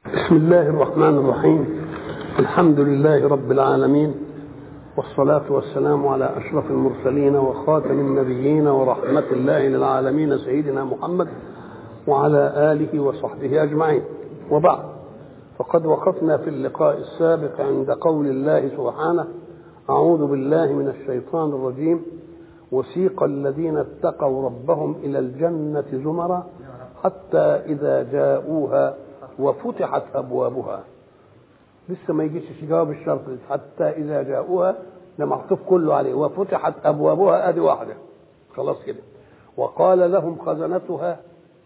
بسم الله الرحمن الرحيم الحمد لله رب العالمين والصلاة والسلام على أشرف المرسلين وخاتم النبيين ورحمة الله للعالمين سيدنا محمد وعلى آله وصحبه أجمعين وبعد فقد وقفنا في اللقاء السابق عند قول الله سبحانه أعوذ بالله من الشيطان الرجيم وسيق الذين اتقوا ربهم إلى الجنة زمرا حتى إذا جاءوها وفتحت أبوابها لسه ما يجيش جواب الشرط حتى إذا جاءوها ده معطوف كله عليه وفتحت أبوابها أدي واحدة خلاص كده وقال لهم خزنتها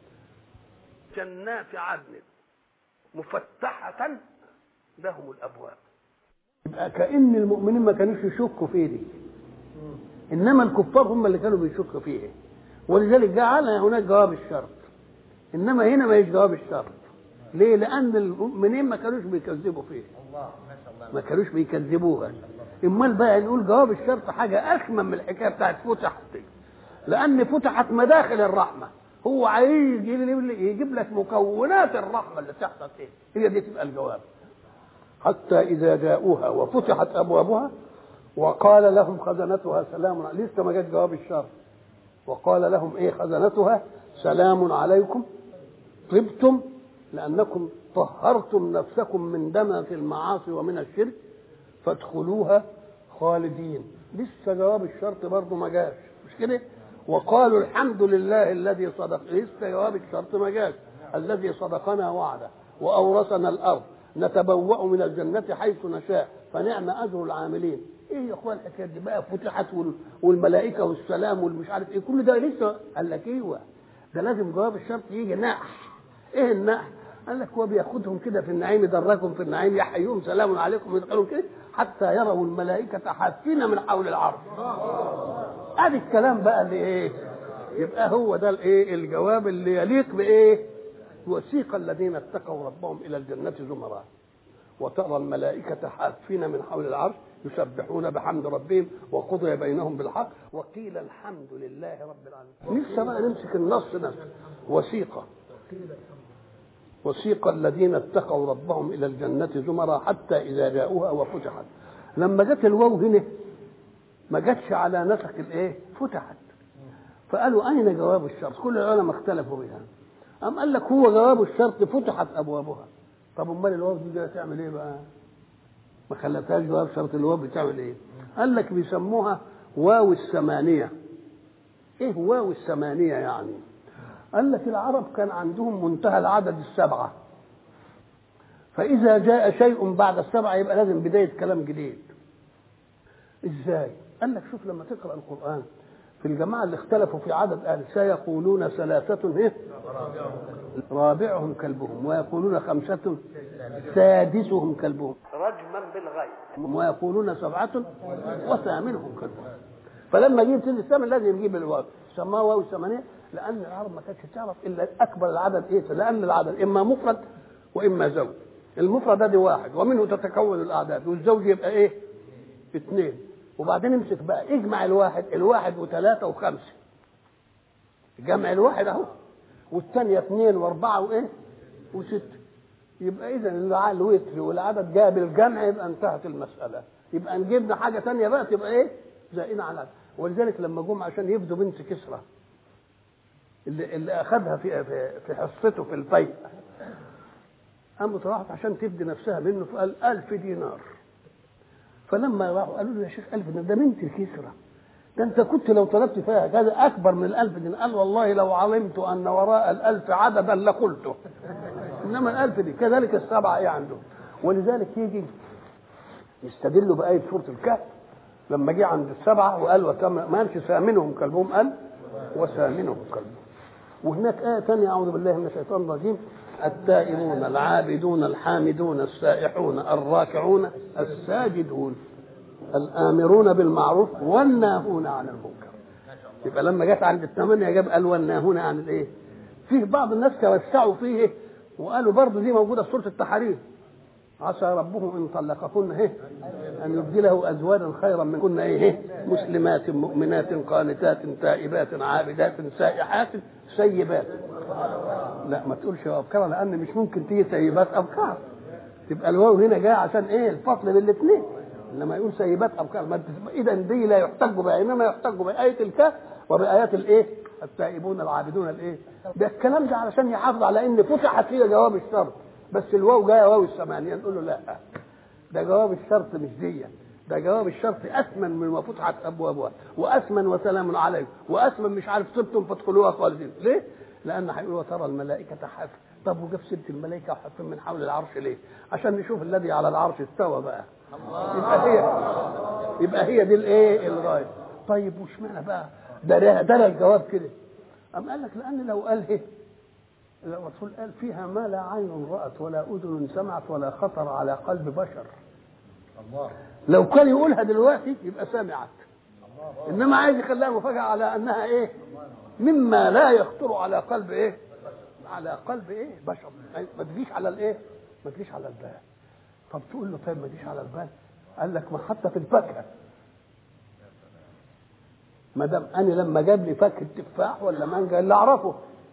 جنات عدن مفتحة لهم الأبواب يبقى كأن المؤمنين ما كانوش يشكوا في دي إنما الكفار هم اللي كانوا بيشكوا فيه ولذلك جعل هناك جواب الشرط إنما هنا ما يجي جواب الشرط ليه؟ لأن المؤمنين ما كانوش بيكذبوا فيه ما كانوش بيكذبوها امال بقى نقول جواب الشرط حاجه اثمن من الحكايه بتاعت فتحت دي لان فتحت مداخل الرحمه هو عايز يجيب لك مكونات الرحمه اللي تحصل ايه هي دي تبقى الجواب حتى اذا جاءوها وفتحت ابوابها وقال لهم خزنتها سلام لسه ما جاء جواب الشرط وقال لهم ايه خزنتها سلام عليكم طبتم لانكم طهرتم نفسكم من دمة المعاصي ومن الشرك فادخلوها خالدين لسه جواب الشرط برضه ما جاش مش كده وقالوا الحمد لله الذي صدق لسه جواب الشرط ما جاش الذي صدقنا وعده واورثنا الارض نتبوأ من الجنة حيث نشاء فنعم اجر العاملين ايه يا اخوان الحكايه دي بقى فتحت والملائكه والسلام والمش عارف ايه كل ده لسه قال لك ايوه ده لازم جواب الشرط يجي نقح ايه النقح قال لك هو بياخدهم كده في النعيم يدركهم في النعيم يحييهم سلام عليكم يدخلهم كده حتى يروا الملائكة حافين من حول العرش ادي الكلام بقى اللي ايه يبقى هو ده الايه الجواب اللي يليق بايه وسيق الذين اتقوا ربهم الى الجنة زمرا وترى الملائكة حافين من حول العرش يسبحون بحمد ربهم وقضي بينهم بالحق وقيل الحمد لله رب العالمين لسه بقى نمسك النص نفسه وسيقه وسيق الذين اتقوا ربهم الى الجنه زمرا حتى اذا جاءوها وفتحت لما جت الواو هنا ما جاتش على نسق الايه فتحت فقالوا اين جواب الشرط كل العلماء اختلفوا بها ام قال لك هو جواب الشرط فتحت ابوابها طب امال الواو دي تعمل ايه بقى ما خلتهاش جواب شرط الواو بتعمل ايه قال لك بيسموها واو الثمانيه ايه واو الثمانيه يعني قال لك العرب كان عندهم منتهى العدد السبعة فإذا جاء شيء بعد السبعة يبقى لازم بداية كلام جديد إزاي؟ قال لك شوف لما تقرأ القرآن في الجماعة اللي اختلفوا في عدد أهل سيقولون ثلاثة إيه؟ رابعهم كلبهم ويقولون خمسة سادسهم كلبهم رجما بالغيب ويقولون سبعة وثامنهم كلبهم فلما يجيب سن الثامن لازم يجيب الواو سماه واو الثمانية لان العرب ما كانتش تعرف الا اكبر العدد ايه لان العدد اما مفرد واما زوج المفرد ادي واحد ومنه تتكون الاعداد والزوج يبقى ايه اثنين وبعدين امسك بقى اجمع الواحد الواحد وثلاثه وخمسه جمع الواحد اهو والثانيه اثنين واربعه وايه وسته يبقى اذا الوتر والعدد جاء بالجمع يبقى انتهت المساله يبقى نجيبنا حاجه ثانيه بقى تبقى ايه زائنا على ولذلك لما جم عشان يفدوا بنت كسرى اللي, اللي اخذها في في حصته في الفيء قامت راحت عشان تفدي نفسها منه فقال ألف دينار فلما راحوا قالوا له يا شيخ ألف دينار ده بنت الكسرى ده انت كنت لو طلبت فيها كذا اكبر من الألف دينار قال والله لو علمت ان وراء الألف عددا لقلته انما الألف دي كذلك السبعه ايه عندهم ولذلك يجي يستدلوا بآية سورة الكهف لما جه عند السبعة وقال وتم ما قالش ثامنهم كلبهم قال وثامنهم كلبهم وهناك آية ثانية أعوذ بالله من الشيطان الرجيم التائبون العابدون الحامدون السائحون الراكعون الساجدون الآمرون بالمعروف والناهون عن المنكر يبقى لما جت عند الثمانية جاب قال والناهون عن الإيه؟ فيه بعض الناس توسعوا فيه وقالوا برضه دي موجودة في سورة التحريم عسى ربه ان طلقكن ايه ان يبدله ازواجا خيرا منكن ايه مسلمات مؤمنات قانتات تائبات عابدات سائحات سيبات لا ما تقولش ابكار لان مش ممكن تيجي سيبات ابكار تبقى الواو هنا جاي عشان ايه الفصل بين الاثنين لما يقول سيبات ابكار ما اذا دي لا يحتج بها انما يحتج بايه الكاف وبايات الايه التائبون العابدون الايه ده الكلام ده علشان يحافظ على ان فتحت هي جواب الشرط بس الواو جايه واو الثمانيه نقول له لا ده جواب الشرط مش دي ده جواب الشرط اثمن من ما فتحت ابوابها واثمن وسلام عليكم واثمن مش عارف صرتم فادخلوها خالدين ليه؟ لان هيقول وترى الملائكه حافه طب وجاب سيره الملائكه وحافين من حول العرش ليه؟ عشان نشوف الذي على العرش استوى بقى يبقى هي يبقى هي دي الايه الغايه طيب وش معنى بقى ده ده الجواب كده أم قال لك لأن لو قال إيه الرسول قال فيها ما لا عين رأت ولا أذن سمعت ولا خطر على قلب بشر الله لو كان يقولها دلوقتي يبقى سمعت إنما عايز يخليها مفاجأة على أنها إيه مما لا يخطر على قلب إيه على قلب إيه بشر ما تجيش على الإيه ما تجيش على البال طب تقول له طيب ما تجيش على البال قال لك ما حتى في الفاكهه ما دام انا لما جاب لي فاكهه تفاح ولا مانجا اللي اعرفه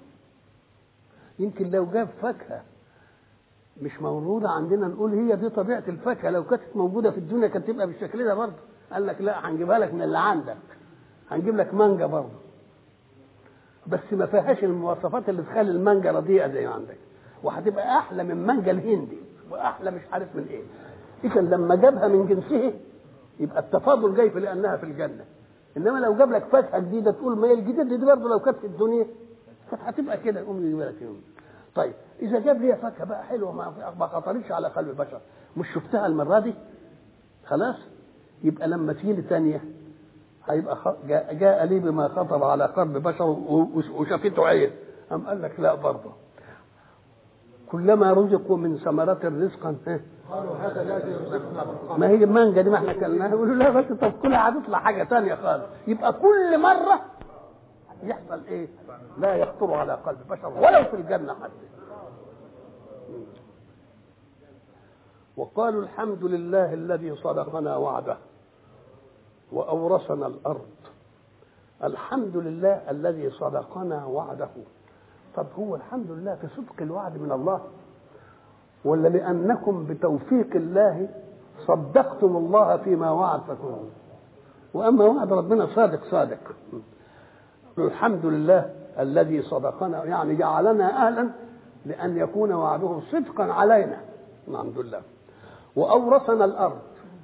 يمكن لو جاب فاكهه مش موجوده عندنا نقول هي دي طبيعه الفاكهه لو كانت موجوده في الدنيا كانت تبقى بالشكل ده برضه قال لك لا هنجيبها لك من اللي عندك هنجيب لك مانجا برضه بس ما فيهاش المواصفات اللي تخلي المانجا رديئه زي ما عندك وهتبقى احلى من مانجا الهندي واحلى مش عارف من ايه اذا لما جابها من جنسه يبقى التفاضل جاي في لانها في الجنه انما لو جاب لك فاكهه جديده تقول ما هي الجديده دي برضه لو كانت في الدنيا كانت هتبقى كده يقوم يجيب لك يوم طيب اذا جاب لي فاكهه بقى حلوه ما ما خطرتش على قلب البشر مش شفتها المره دي خلاص يبقى لما تيجي ثانيه هيبقى خ... جاء, جاء لي بما خطر على قلب بشر وشافته عين أم قال لك لا برضه كلما رزقوا من ثمرات رزقا قالوا هذا الذي رزقنا ما هي المانجا دي ما احنا كلناها يقولوا لا بس طب كلها هتطلع حاجه ثانيه خالص يبقى كل مره يحصل ايه؟ لا يخطر على قلب بشر ولو في الجنه حتى وقالوا الحمد لله الذي صدقنا وعده واورثنا الارض الحمد لله الذي صدقنا وعده طب هو الحمد لله في صدق الوعد من الله ولا لأنكم بتوفيق الله صدقتم الله فيما وعد فكنتم وأما وعد ربنا صادق صادق الحمد لله الذي صدقنا يعني جعلنا أهلا لأن يكون وعده صدقا علينا الحمد لله وأورثنا الأرض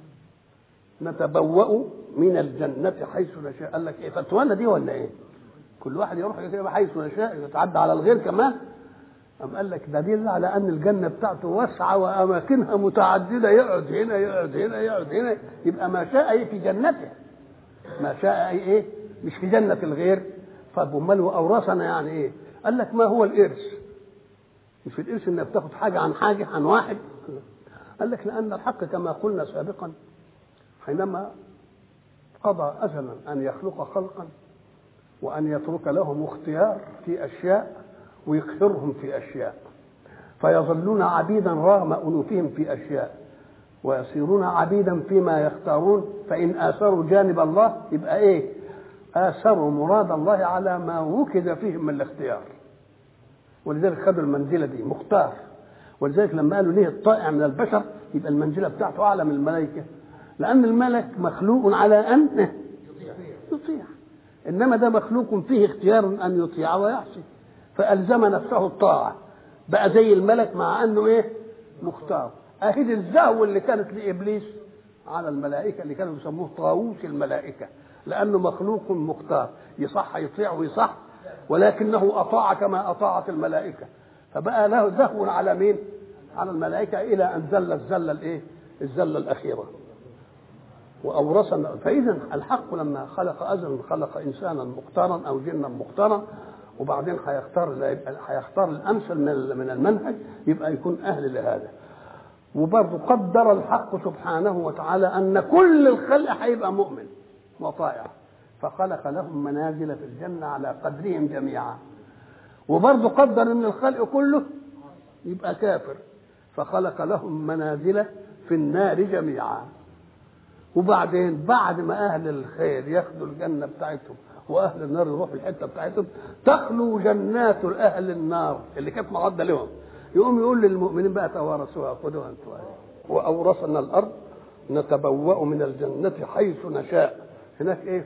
نتبوأ من الجنة حيث نشاء قال لك إيه فتوانا دي ولا إيه؟ كل واحد يروح كده حيث يشاء يتعدى على الغير كمان أم قال لك ده دليل على أن الجنة بتاعته واسعة وأماكنها متعددة يقعد هنا يقعد هنا يقعد هنا يبقى ما شاء أي في جنته ما شاء أي إيه مش في جنة الغير طب أمال وأورثنا يعني إيه؟ قال لك ما هو الإرث؟ مش الإرث إنك بتاخد حاجة عن حاجة عن واحد قال لك لأن الحق كما قلنا سابقا حينما قضى أزلا أن يخلق خلقا وأن يترك لهم اختيار في أشياء ويقهرهم في أشياء فيظلون عبيدا رغم أنوفهم في أشياء ويصيرون عبيدا فيما يختارون فإن آثروا جانب الله يبقى إيه آثروا مراد الله على ما وكد فيهم من الاختيار ولذلك خدوا المنزلة دي مختار ولذلك لما قالوا ليه الطائع من البشر يبقى المنزلة بتاعته أعلى من الملائكة لأن الملك مخلوق على أن يطيع إنما ده مخلوق فيه اختيار أن يطيع ويعصي فألزم نفسه الطاعة بقى زي الملك مع أنه إيه مختار أهيد الزهو اللي كانت لإبليس على الملائكة اللي كانوا يسموه طاووس الملائكة لأنه مخلوق مختار يصح يطيع ويصح ولكنه أطاع كما أطاعت الملائكة فبقى له زهو على مين؟ على الملائكة إلى أن زل الزلة الإيه؟ الزلة الأخيرة وأورثنا فإذا الحق لما خلق أزلا خلق إنسانا مختارا أو جنا مختارا وبعدين هيختار هيختار الامثل من من المنهج يبقى يكون اهل لهذا وبرضه قدر الحق سبحانه وتعالى ان كل الخلق هيبقى مؤمن وطائع فخلق لهم منازل في الجنه على قدرهم جميعا وبرضه قدر ان الخلق كله يبقى كافر فخلق لهم منازل في النار جميعا وبعدين بعد ما اهل الخير ياخدوا الجنه بتاعتهم واهل النار يروحوا الحته بتاعتهم تخلو جنات اهل النار اللي كانت معده لهم يقوم يقول للمؤمنين بقى توارثوها خذوها انتم واورثنا الارض نتبوأ من الجنة حيث نشاء هناك ايه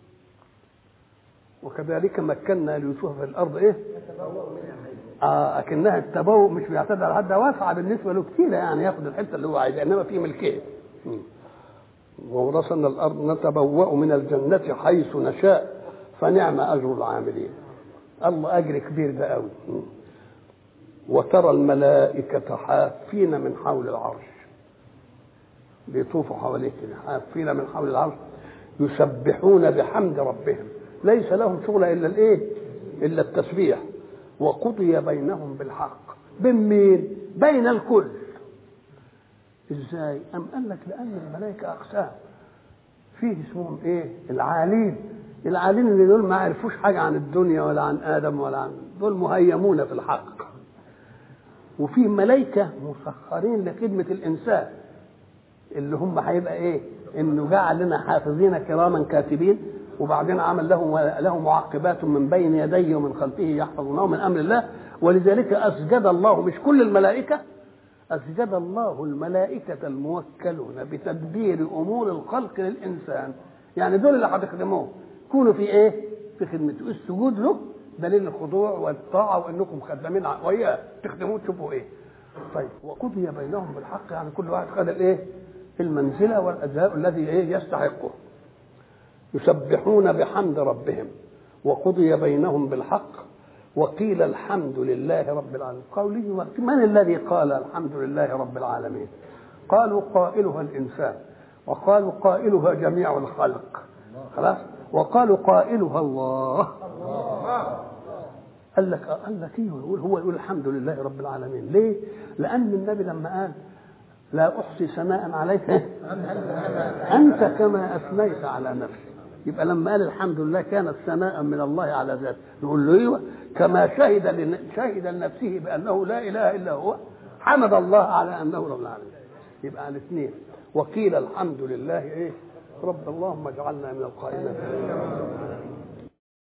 وكذلك مكنا ليوسف في الارض ايه اه اكنها التبوء مش بيعتدى على حد واسعه بالنسبه له كتير يعني ياخد الحته اللي هو عايزها انما في ملكيه وورثنا الارض نتبوأ من الجنة حيث نشاء فنعم اجر العاملين الله اجر كبير ده قوي وترى الملائكة حافين من حول العرش بيطوفوا حواليه كده حافين من حول العرش يسبحون بحمد ربهم ليس لهم شغل الا الايه؟ الا التسبيح وقضي بينهم بالحق بين مين؟ بين الكل ازاي؟ أم قال لك لأن الملائكة أقسام فيه اسمهم إيه؟ العالين العالين اللي دول ما عرفوش حاجة عن الدنيا ولا عن آدم ولا عن دول مهيمون في الحق وفي ملائكة مسخرين لخدمة الإنسان اللي هم هيبقى إيه؟ إنه جعل لنا حافظين كراما كاتبين وبعدين عمل له له معقبات من بين يديه ومن خلفه يحفظونه من امر الله ولذلك اسجد الله مش كل الملائكه اسجد الله الملائكه الموكلون بتدبير امور الخلق للانسان يعني دول اللي هتخدموه كونوا في ايه؟ في خدمته السجود له دليل الخضوع والطاعه وانكم خدامين وياه تخدموه تشوفوا ايه؟ طيب وقضي بينهم بالحق يعني كل واحد خد الايه؟ المنزله والاداء الذي ايه يستحقه يسبحون بحمد ربهم وقضي بينهم بالحق وقيل الحمد لله رب العالمين قوله من الذي قال الحمد لله رب العالمين قالوا قائلها الإنسان وقالوا قائلها جميع الخلق خلاص وقالوا قائلها الله قال لك قال لك ايه يقول هو يقول الحمد لله رب العالمين ليه؟ لأن النبي لما قال لا أحصي ثناء عليك أنت كما أثنيت على نفسك يبقى لما قال الحمد لله كانت ثناء من الله على ذاته نقول له ايوه كما شهد لن... شهد لنفسه بانه لا اله الا هو حمد الله على انه رب العالمين يبقى الاثنين وقيل الحمد لله ايه رب اللهم اجعلنا من القائمين